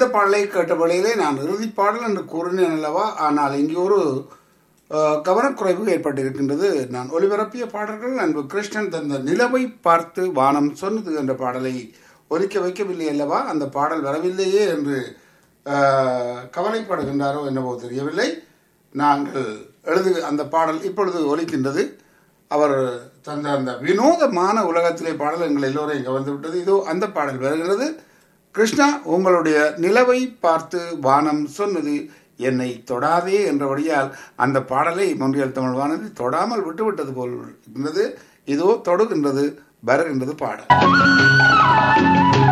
பாடலை கேட்ட வேளையிலே நான் இறுதி பாடல் என்று கூறினேன் அல்லவா ஆனால் இங்கே ஒரு அஹ், கவனக்குறைவு ஏற்பட்டிருக்கின்றது நான் ஒலிபரப்பிய பாடல்கள் அன்பு கிருஷ்ணன் தந்த நிலவை பார்த்து வானம் சொன்னது என்ற பாடலை ஒலிக்க வைக்கவில்லை அல்லவா அந்த பாடல் வரவில்லையே என்று அஹ், கவலைப்படுகின்றாரோ என்னவோ தெரியவில்லை நாங்கள் எழுது அந்த பாடல் இப்பொழுது ஒலிக்கின்றது அவர் தந்த அந்த வினோதமான உலகத்திலே பாடல் எங்கள் எல்லோரையும் கவர்ந்து விட்டது இதோ அந்த பாடல் வருகிறது கிருஷ்ணா உங்களுடைய நிலவை பார்த்து வானம் சொன்னது என்னை தொடாதே என்றபடியால் அந்த பாடலை மொன்றியல் தமிழ் வானதி தொடாமல் விட்டுவிட்டது போல் இருந்தது இதோ தொடுகின்றது வருகின்றது பாடல்